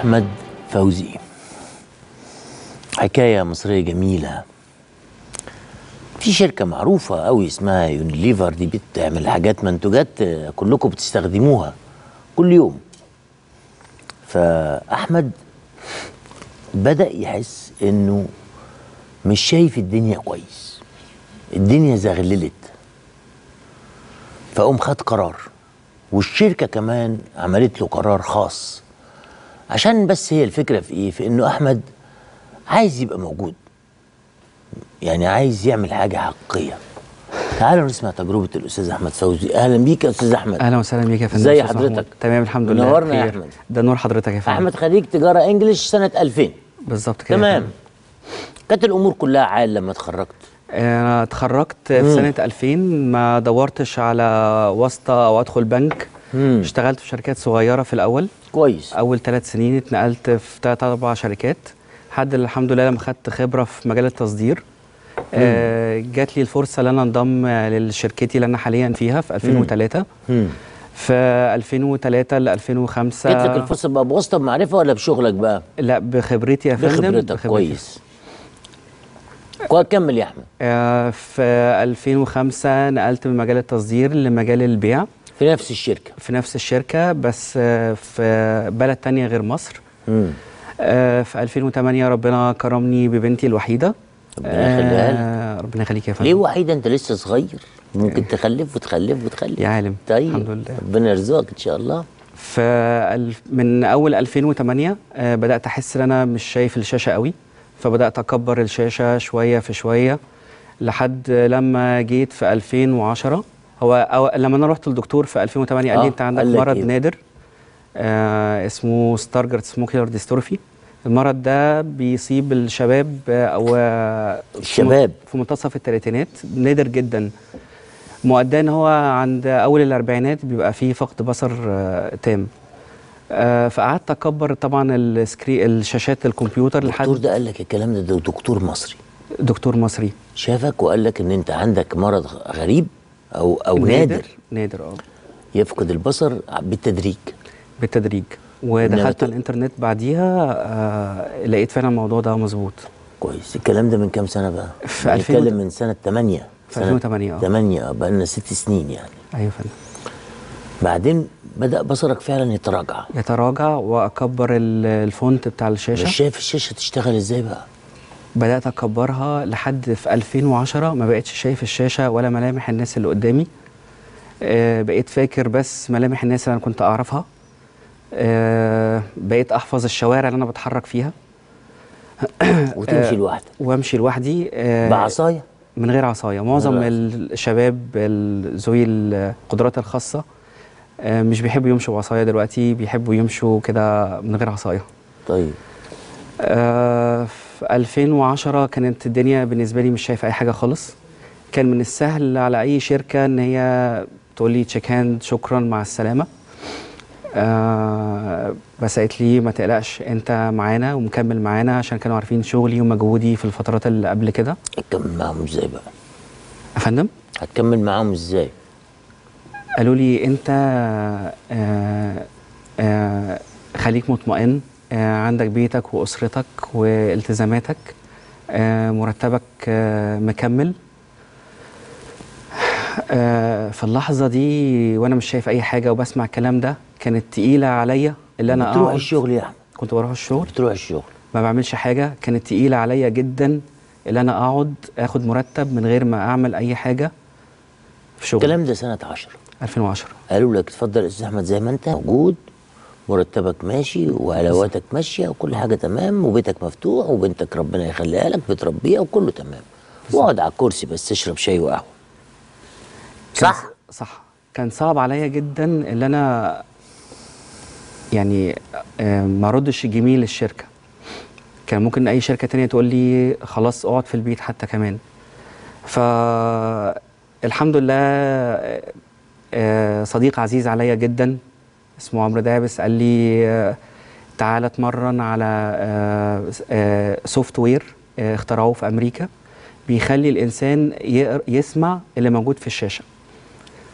أحمد فوزي حكاية مصرية جميلة في شركة معروفة أوي اسمها يونيليفر دي بتعمل حاجات منتجات آه، كلكم بتستخدموها كل يوم فأحمد بدأ يحس إنه مش شايف الدنيا كويس الدنيا زغللت فقوم خد قرار والشركة كمان عملت له قرار خاص عشان بس هي الفكرة في ايه في انه احمد عايز يبقى موجود يعني عايز يعمل حاجة حقيقية تعالوا نسمع تجربة الأستاذ أحمد فوزي أهلا بيك يا أستاذ أحمد اهلا وسهلا بيك يا فندم ازي أستاذ محمود. حضرتك؟ تمام الحمد لله منورنا يا بخير. أحمد. ده نور حضرتك يا فندم أحمد خريج تجارة إنجليش سنة 2000 بالظبط كده يا تمام فندم. كانت الأمور كلها عال لما اتخرجت انا اتخرجت في سنه 2000 ما دورتش على واسطه او ادخل بنك مم. اشتغلت في شركات صغيره في الاول كويس اول ثلاث سنين اتنقلت في ثلاث اربع شركات لحد الحمد لله لما خدت خبره في مجال التصدير آه جات لي الفرصه ان انا انضم لشركتي اللي انا حاليا فيها في 2003 مم. في 2003 ل 2005 جات لك الفرصة بقى بواسطة بمعرفة ولا بشغلك بقى؟ لا بخبرتي يا فندم بخبرتك كويس كويس كمل يا أحمد آه، في 2005 نقلت من مجال التصدير لمجال البيع في نفس الشركة في نفس الشركة بس آه، في بلد تانية غير مصر مم. آه، في 2008 ربنا كرمني ببنتي الوحيدة ربنا يخليها لك. آه، ربنا يخليك يا ليه فندم وحيدة أنت لسه صغير ممكن تخلف وتخلف وتخلف يا عالم طيب الحمد لله ربنا يرزقك إن شاء الله في الف- من اول 2008 آه، بدات احس ان انا مش شايف الشاشه قوي فبدات اكبر الشاشه شويه في شويه لحد لما جيت في 2010 هو أو لما انا رحت للدكتور في 2008 قال آه، لي انت عندك قال لك مرض إيه؟ نادر آه اسمه ستارجرت سموكيولار ديستروفي المرض ده بيصيب الشباب آه، او آه، في م- الشباب. في منتصف الثلاثينات نادر جدا مؤداه ان هو عند اول الاربعينات بيبقى فيه فقد بصر آه، تام آه، فقعدت اكبر طبعا السكري الشاشات الكمبيوتر الدكتور لحد ده قال لك الكلام ده ده دكتور مصري دكتور مصري شافك وقال لك ان انت عندك مرض غريب او او نادر نادر اه يفقد البصر بالتدريج بالتدريج ودخلت إنما ت- الانترنت بعديها آه لقيت فعلا الموضوع ده مظبوط كويس الكلام ده من كام سنه بقى في 2000 بنتكلم من سنه 8 في 2008 اه 8 بقى لنا ست سنين يعني ايوه فندم بعدين بدا بصرك فعلا يتراجع يتراجع واكبر ال- الفونت بتاع الشاشه مش شايف الشاشه تشتغل ازاي بقى بدات اكبرها لحد في 2010 ما بقتش شايف الشاشه ولا ملامح الناس اللي قدامي آه بقيت فاكر بس ملامح الناس اللي انا كنت اعرفها آه بقيت احفظ الشوارع اللي انا بتحرك فيها وتمشي لوحدك وامشي لوحدي آه بعصايه من غير عصايه معظم غير الشباب ال- ذوي القدرات الخاصه آه مش بيحبوا يمشوا بعصايه دلوقتي بيحبوا يمشوا كده من غير عصايه طيب آه، في 2010 كانت الدنيا بالنسبه لي مش شايفه اي حاجه خالص كان من السهل على اي شركه ان هي تقول لي تشيك هاند شكرا مع السلامه آه بس قالت لي ما تقلقش انت معانا ومكمل معانا عشان كانوا عارفين شغلي ومجهودي في الفترات اللي قبل كده هتكمل معاهم ازاي بقى يا فندم هتكمل معاهم ازاي قالوا لي انت آه آه خليك مطمئن آه عندك بيتك واسرتك والتزاماتك آه مرتبك آه مكمل آه في اللحظه دي وانا مش شايف اي حاجه وبسمع الكلام ده كانت تقيله عليا اللي انا بتروح اقعد الشغل يا احمد كنت بروح الشغل بتروح الشغل ما بعملش حاجه كانت تقيله عليا جدا اللي انا اقعد اخد مرتب من غير ما اعمل اي حاجه في شغل الكلام ده سنه 10 2010 قالوا لك اتفضل يا استاذ احمد زي ما انت موجود مرتبك ماشي وعلاواتك ماشيه وكل حاجه تمام وبيتك مفتوح وبنتك ربنا يخليها لك بتربيها وكله تمام واقعد على الكرسي بس تشرب شاي وقهوه كان صح س- صح كان صعب عليا جدا اللي انا يعني آه، ما ردش جميل للشركه كان ممكن اي شركه تانية تقول لي خلاص اقعد في البيت حتى كمان فالحمد لله آه، آه، صديق عزيز عليا جدا اسمه عمرو دابس قال لي آه، تعالى اتمرن على سوفت وير اخترعوه في امريكا بيخلي الانسان يقر- يسمع اللي موجود في الشاشه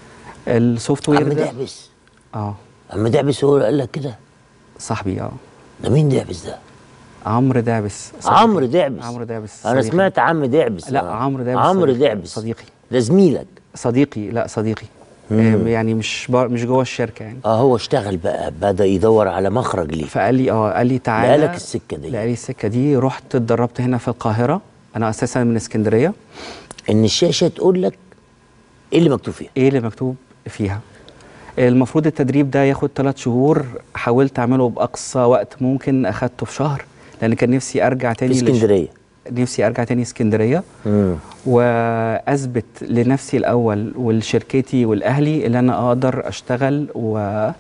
السوفت وير عم ده دعبس اه عم دعبس هو اللي قال لك كده صاحبي اه ده مين دعبس ده عمرو دعبس صديقي. عمرو دعبس عمرو دعبس انا صديقي. سمعت عم دعبس لا آه. عمرو دعبس عمرو صديقي. دعبس صديقي ده زميلك صديقي لا صديقي آه يعني مش بار مش جوه الشركه يعني اه هو اشتغل بقى بدا يدور على مخرج ليه فقال لي اه قال لي تعالى لقالك السكة دي. لقالي السكه دي رحت اتدربت هنا في القاهره انا اساسا من اسكندريه ان الشاشه تقول لك ايه اللي مكتوب فيها ايه اللي مكتوب فيها المفروض التدريب ده ياخد ثلاث شهور حاولت اعمله باقصى وقت ممكن اخدته في شهر لان كان نفسي ارجع في تاني للش- اسكندريه نفسي ارجع تاني اسكندريه امم واثبت لنفسي الاول ولشركتي والاهلي ان انا اقدر اشتغل و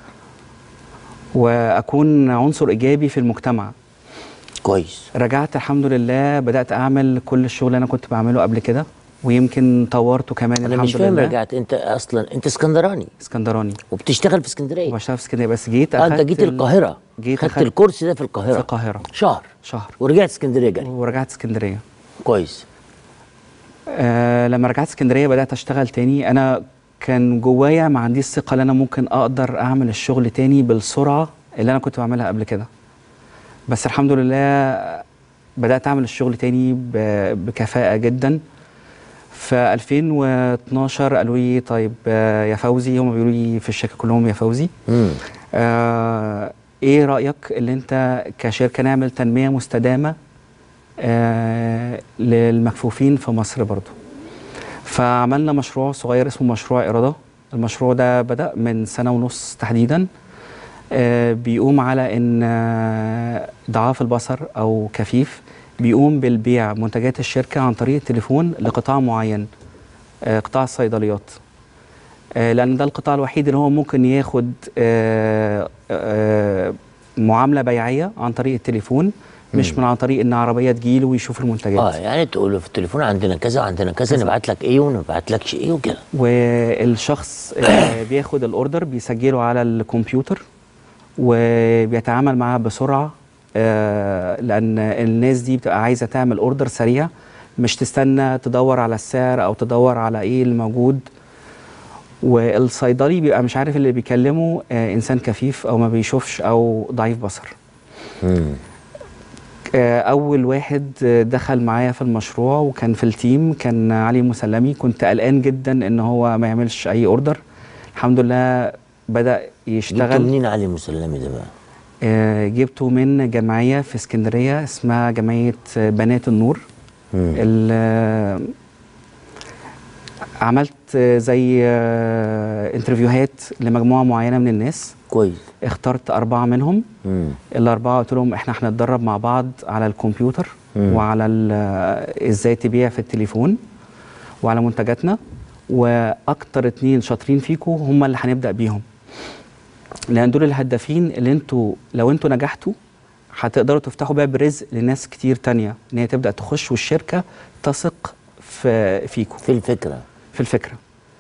واكون عنصر ايجابي في المجتمع كويس رجعت الحمد لله بدات اعمل كل الشغل اللي انا كنت بعمله قبل كده ويمكن طورته كمان انا الحمد مش فاهم لله رجعت انت اصلا انت اسكندراني اسكندراني وبتشتغل في اسكندريه وبشتغل في اسكندريه بس جيت آه انت أخدت جيت ال- القاهره جيت خدت أخدت الكورس ده في القاهره في القاهره شهر شهر ورجعت اسكندريه جري ورجعت اسكندريه كويس آه لما رجعت اسكندريه بدات اشتغل تاني انا كان جوايا ما عنديش ثقه ان انا ممكن اقدر اعمل الشغل تاني بالسرعه اللي انا كنت بعملها قبل كده بس الحمد لله بدات اعمل الشغل تاني ب- بكفاءه جدا في 2012 قالوا لي طيب آه، يا فوزي هم بيقولوا لي في الشركه كلهم يا فوزي امم آه ايه رايك اللي انت كشركه نعمل تنميه مستدامه آه للمكفوفين في مصر برضو فعملنا مشروع صغير اسمه مشروع اراده المشروع ده بدا من سنه ونص تحديدا آه بيقوم على ان آه، ضعاف البصر او كفيف بيقوم بالبيع منتجات الشركه عن طريق التليفون لقطاع معين آه قطاع الصيدليات آه، لان ده القطاع الوحيد اللي هو ممكن ياخد آه، آه، معامله بيعيه عن طريق التليفون مش من عن طريق ان عربيه تجيله ويشوف المنتجات اه يعني تقول له في التليفون عندنا كذا وعندنا كذا نبعت لك ايه ونبعت لكش ايه وكده والشخص آه، بياخد الاوردر بيسجله على الكمبيوتر وبيتعامل معاه بسرعه آه، لان الناس دي بتبقى عايزه تعمل اوردر سريع مش تستنى تدور على السعر او تدور على ايه الموجود والصيدلي بيبقى مش عارف اللي بيكلمه آه، انسان كفيف او ما بيشوفش او ضعيف بصر امم آه، اول واحد آه، دخل معايا في المشروع وكان في التيم كان علي مسلمي كنت قلقان جدا ان هو ما يعملش اي اوردر الحمد لله بدا جبته يشتغل منين علي مسلمي ده بقى آه، جبته من جمعيه في اسكندريه اسمها جمعيه آه، بنات النور مم. ال- آه، عملت آه، زي آه، انترفيوهات لمجموعه معينه من الناس كويس اخترت اربعه منهم امم الأربعة قلت لهم إحنا هنتدرب مع بعض على الكمبيوتر مم. وعلى ال- إزاي تبيع في التليفون وعلى منتجاتنا وأكتر اتنين شاطرين فيكم هم اللي هنبدأ بيهم لأن دول الهدافين اللي انتوا لو انتوا نجحتوا هتقدروا تفتحوا باب رزق لناس كتير تانية إن هي تبدأ تخش والشركة تثق في فيكم في الفكره في الفكرة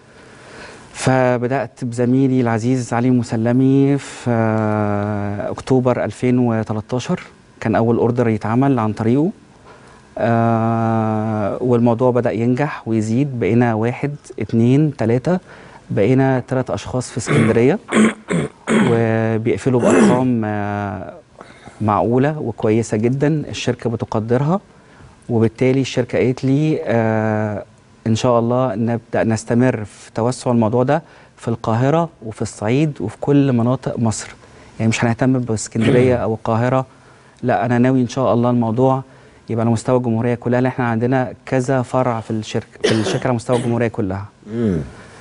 فبدأت بزميلي العزيز علي مسلمي في آه، أكتوبر 2013 كان أول أوردر يتعمل عن طريقه آه، والموضوع بدأ ينجح ويزيد بقينا واحد اتنين تلاتة بقينا تلات أشخاص في اسكندرية وبيقفلوا بأرقام آه، معقولة وكويسة جدا الشركة بتقدرها وبالتالي الشركة قالت لي آه إن شاء الله نبدأ نستمر في توسع الموضوع ده في القاهرة وفي الصعيد وفي كل مناطق مصر يعني مش هنهتم باسكندرية أو القاهرة لا أنا ناوي إن شاء الله الموضوع يبقى على مستوى الجمهورية كلها لأن إحنا عندنا كذا فرع في الشركة في الشركة على مستوى الجمهورية كلها امم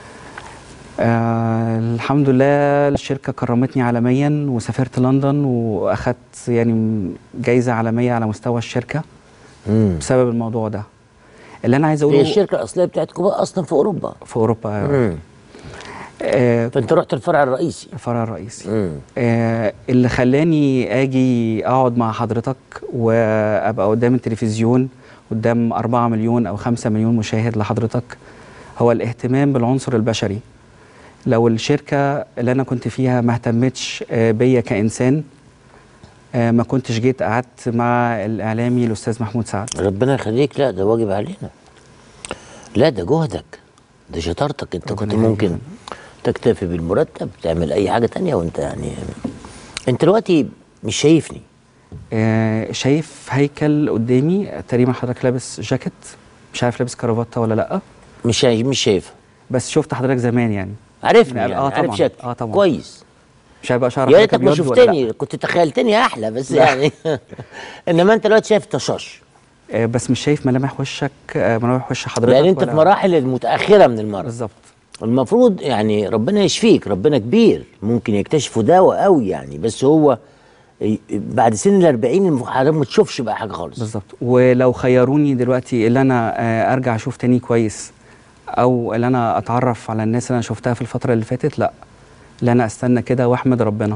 آه الحمد لله الشركة كرمتني عالميا وسافرت لندن وأخدت يعني جايزة عالمية على مستوى الشركة امم بسبب الموضوع ده اللي أنا عايز هي أقوله الشركه الاصليه بتاعتكم بقى اصلا في اوروبا في أوروبا امم آه فانت رحت الفرع الرئيسي الفرع الرئيسي امم آه اللي خلاني أجي أقعد مع حضرتك وأبقى قدام التلفزيون قدام أربعة مليون أو خمسة مليون مشاهد لحضرتك هو الاهتمام بالعنصر البشري لو الشركة اللي أنا كنت فيها ما اهتمتش آه، بيا كإنسان آه، ما كنتش جيت قعدت مع الإعلامي الأستاذ محمود سعد ربنا يخليك لا ده واجب علينا لا ده جهدك ده شطارتك انت ربنا كنت يخليك. ممكن تكتفي بالمرتب تعمل اي حاجه تانية وانت يعني انت دلوقتي مش شايفني آه شايف هيكل قدامي تقريبا حضرتك لابس جاكيت مش عارف لابس كرافته ولا لا مش شايف مش شايفه بس شفت حضرتك زمان يعني عارفني آه، يعني طبعاً. عارف شكلي آه، طبعاً. كويس مش عارف بقى شعر يا حضرتك ريتك ما أبيض ولا لأ. شفتني كنت تخيلتني احلى بس لا. يعني انما انت دلوقتي شايف طشاش آه بس مش شايف ملامح وشك آه ملامح وش حضرتك لان انت ولا- في مراحل المتاخره من المرض بالظبط المفروض يعني ربنا يشفيك ربنا كبير ممكن يكتشفوا دواء قوي يعني بس هو ي- بعد سن ال 40 حضرتك ما تشوفش بقى حاجه خالص بالظبط ولو خيروني دلوقتي اللي انا آه، ارجع اشوف تاني كويس او اللي انا اتعرف على الناس اللي انا شفتها في الفتره اللي فاتت لا اللي انا استنى كده واحمد ربنا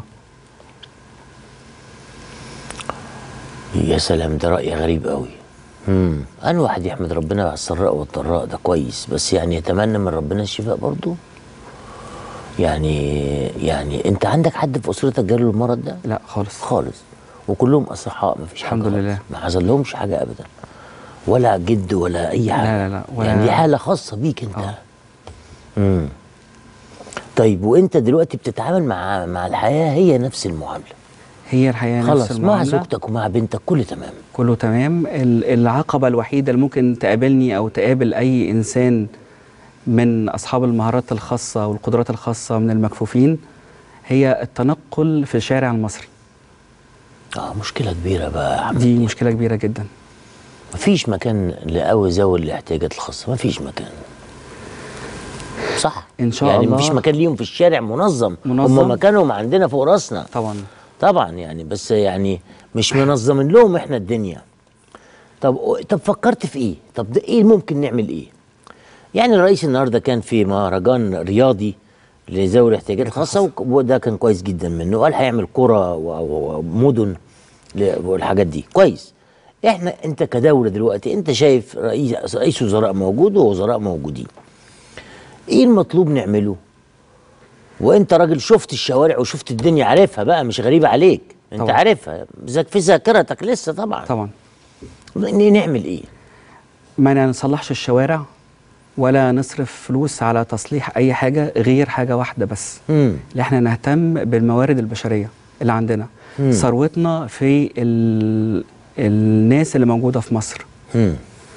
يا سلام ده رأي غريب قوي امم انا واحد يحمد ربنا على السراء والضراء ده كويس بس يعني يتمنى من ربنا الشفاء برضو يعني يعني انت عندك حد في اسرتك جاله المرض ده لا خالص خالص وكلهم اصحاء ما فيش الحمد حاجه خالص. لله. ما حصل لهمش حاجه ابدا ولا جد ولا اي حاجه لا، لا، ولا- يعني دي حاله خاصه بيك انت آه. امم طيب وانت دلوقتي بتتعامل مع مع الحياه هي نفس المعامله هي الحياه نفس خلاص مع المعاملة. زوجتك ومع بنتك كله تمام كله تمام ال- العقبة الوحيدة اللي ممكن تقابلني أو تقابل أي إنسان من أصحاب المهارات الخاصة والقدرات الخاصة من المكفوفين هي التنقل في الشارع المصري اه مشكله كبيره بقى يا احمد دي مشكلة كبيرة جدا مفيش مكان لقوي ذوي الاحتياجات الخاصه مفيش مكان صح إن شاء يعني الله. مفيش مكان ليهم في الشارع منظم منظم. هم مكانهم عندنا فوق راسنا طبعا طبعا يعني بس يعني مش منظمين لهم احنا الدنيا طب طب فكرت في ايه طب ده ايه ممكن نعمل ايه يعني الرئيس النهارده كان في مهرجان رياضي لذوي الاحتياجات الخاصه وك- وده كان كويس جدا منه قال هيعمل قرى و- و- ومدن ل- والحاجات دي كويس احنا انت كدوله دلوقتي انت شايف رئيس رئيس وزراء موجود ووزراء موجودين ايه المطلوب نعمله وانت راجل شفت الشوارع وشفت الدنيا عارفها بقى مش غريبه عليك انت طبعا. عارفها ذاك في ذاكرتك لسه طبعا طبعا ن- نعمل ايه ما نصلحش الشوارع ولا نصرف فلوس على تصليح أي حاجة غير حاجة واحدة بس امم اللي احنا نهتم بالموارد البشريه اللي عندنا مم. ثروتنا في ال... الناس اللي موجوده في مصر امم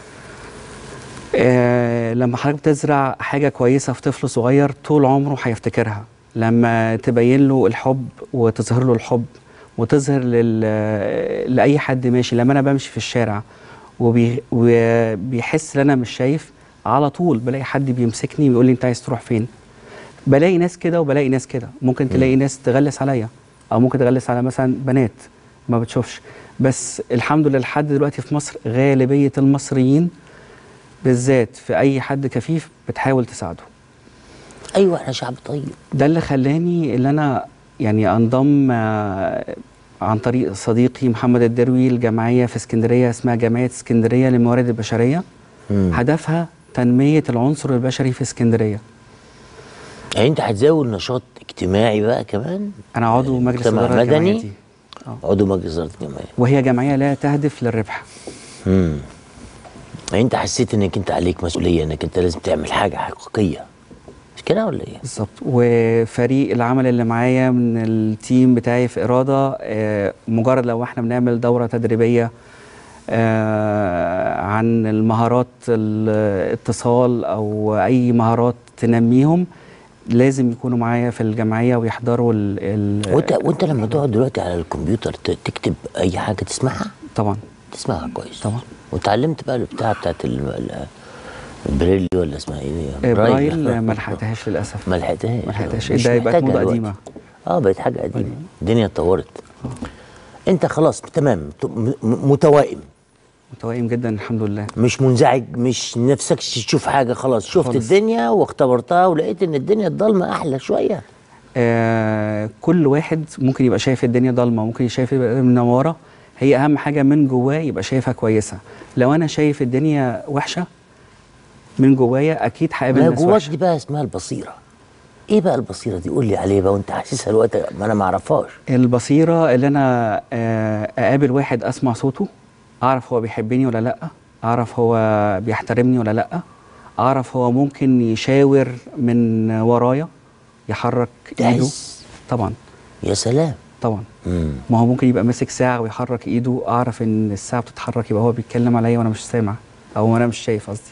آه لما حضرتك بتزرع حاجه كويسه في طفل صغير طول عمره هيفتكرها لما تبين له الحب وتظهر له الحب وتظهر لل... لاي حد ماشي لما انا بمشي في الشارع وبي... وبيحس ان انا مش شايف على طول بلاقي حد بيمسكني ويقول لي انت عايز تروح فين بلاقي ناس كده وبلاقي ناس كده ممكن تلاقي ناس تغلس عليا او ممكن تغلس على مثلا بنات ما بتشوفش بس الحمد لله لحد دلوقتي في مصر غالبيه المصريين بالذات في اي حد كفيف بتحاول تساعده ايوه احنا شعب طيب ده اللي خلاني اللي انا يعني انضم آه، عن طريق صديقي محمد الدروي الجمعيه في اسكندريه اسمها جمعيه اسكندريه للموارد البشريه مم. هدفها تنميه العنصر البشري في اسكندريه يعني انت هتزود نشاط اجتماعي بقى كمان انا عضو مجلس مجتمع اداره الجمعيه مدني دي آه. عضو مجلس اداره الجمعيه وهي جمعيه لا تهدف للربح امم يعني انت حسيت انك انت عليك مسؤوليه انك انت لازم تعمل حاجه حقيقيه مش كده ولا ايه؟ بالظبط وفريق العمل اللي معايا من التيم بتاعي في إرادة آه، مجرد لو احنا بنعمل دورة تدريبية آه، عن المهارات الاتصال أو أي مهارات تنميهم لازم يكونوا معايا في الجمعية ويحضروا ال ال وانت وانت لما تقعد دلوقتي على الكمبيوتر ت- تكتب اي حاجه تسمعها طبعا تسمعها كويس طبعا. وتعلمت بقى البتاع بتاعت ال- ال- البريلي ولا اسمها ايه دي؟ آه، برايل ما لحقتهاش للأسف ما لحقتهاش ما لحقتهاش. مش ده يبقى محتاجها موضة دلوقتي. قديمة. اه بقت حاجه قديمه الدنيا اتطورت انت خلاص تمام ت- م- م- متوائم متوائم جدا الحمد لله مش منزعج مش نفسك تشوف حاجه خلاص شفت خالص. الدنيا واختبرتها ولقيت ان الدنيا الضلمه احلى شويه آه كل واحد ممكن يبقى شايف الدنيا ضلمه ممكن شايف يبقى منوره هي اهم حاجه من جواه يبقى شايفها كويسه لو انا شايف الدنيا وحشه من جوايا اكيد هقابل ما ناس جواك وحشه دي بقى اسمها البصيره ايه بقى البصيره دي قول لي عليه بقى وانت حاسسها الوقت ما انا ما اعرفهاش البصيره اللي انا آه اقابل واحد اسمع صوته اعرف هو بيحبني ولا لا اعرف هو بيحترمني ولا لا اعرف هو ممكن يشاور من ورايا يحرك ايده تحس طبعا يا سلام طبعا ما هو ممكن يبقى ماسك ساعه ويحرك ايده اعرف ان الساعه بتتحرك يبقى هو بيتكلم عليا وانا مش سامع او انا مش شايف قصدي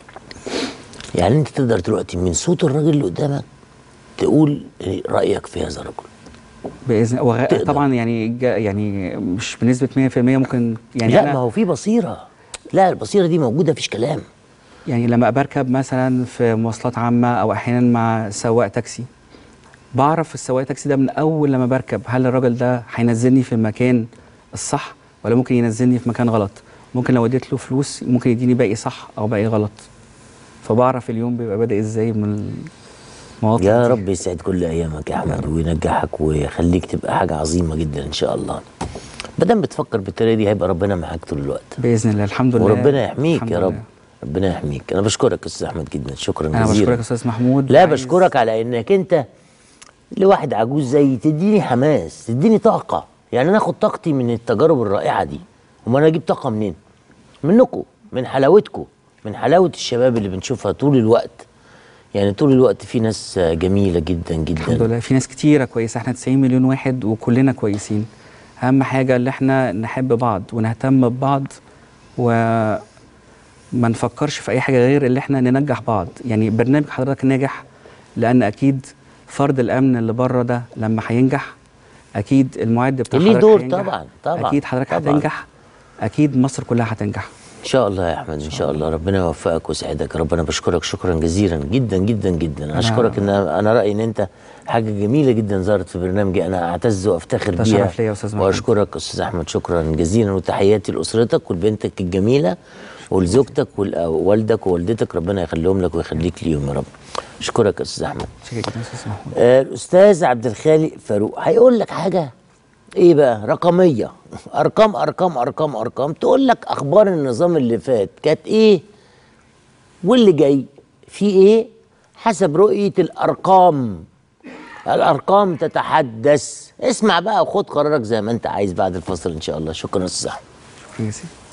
يعني انت تقدر دلوقتي من صوت الراجل اللي قدامك تقول رايك في هذا الرجل باذن وغ... تقدر. طبعا يعني جا- يعني مش بنسبه 100% ممكن يعني لا أنا ما هو في بصيره لا البصيره دي موجوده مفيش كلام يعني لما بركب مثلا في مواصلات عامة أو أحيانا مع سواق تاكسي بعرف السواق تاكسي ده من أول لما بركب هل الراجل ده هينزلني في المكان الصح ولا ممكن ينزلني في مكان غلط ممكن لو اديت له فلوس ممكن يديني باقي صح أو باقي غلط فبعرف اليوم بيبقى بادئ ازاي من المواقف يا دي. رب يسعد كل ايامك يا احمد وينجحك ويخليك تبقى حاجه عظيمه جدا ان شاء الله ما دام بتفكر بالطريقه دي هيبقى ربنا معاك طول الوقت بإذن الله الحمد لله وربنا يحميك الحمد يا رب لله. ربنا يحميك انا بشكرك يا استاذ احمد جدا شكرا أنا جزيلا بشكرك يا أستاذ محمود لا عايز- بشكرك على انك انت لواحد عجوز زي تديني حماس تديني طاقه يعني انا اخد طاقتي من التجارب الرائعه دي امال انا اجيب طاقه منين منكم من حلاوتكم من حلاوه الشباب اللي بنشوفها طول الوقت يعني طول الوقت في ناس جميله جدا الحمد جدا لله في ناس كتيرة كويسة احنا 90 مليون واحد وكلنا كويسين أهم حاجة اللي احنا نحب بعض ونهتم ببعض وما نفكرش في أي حاجة غير اللي احنا ننجح بعض يعني برنامج حضرتك ناجح لأن أكيد فرد الأمن اللي بره ده لما هينجح أكيد المعد بتاع ليه حضرتك دور هينجح. طبعاً، طبعاً، أكيد حضرتك طبعاً. هتنجح أكيد مصر كلها هتنجح ان شاء الله يا احمد ان شاء الله ربنا يوفقك ويسعدك يا رب انا بشكرك شكرا جزيلا جدا جدا جدا انا اشكرك ان انا رايي ان انت حاجه جميله جدا ظهرت في برنامجي انا اعتز وافتخر ده بيها شرف ليا يا أستاذ محمد. واشكرك استاذ احمد شكرا جزيلا وتحياتي لاسرتك ولبنتك الجميله ولزوجتك ووالدك ووالدتك ربنا يخليهم لك ويخليك ليهم يا رب اشكرك يا استاذ احمد شكرا جدا يا أستاذ محمود آه، الاستاذ عبد الخالق فاروق هيقول لك حاجه ايه بقى رقميه ارقام ارقام ارقام ارقام تقول لك اخبار النظام اللي فات كانت ايه واللي جاي في ايه حسب رؤيه الارقام الارقام تتحدث اسمع بقى وخد قرارك زي ما انت عايز بعد الفصل ان شاء الله شكرا يا استاذ احمد شكرا جزيلا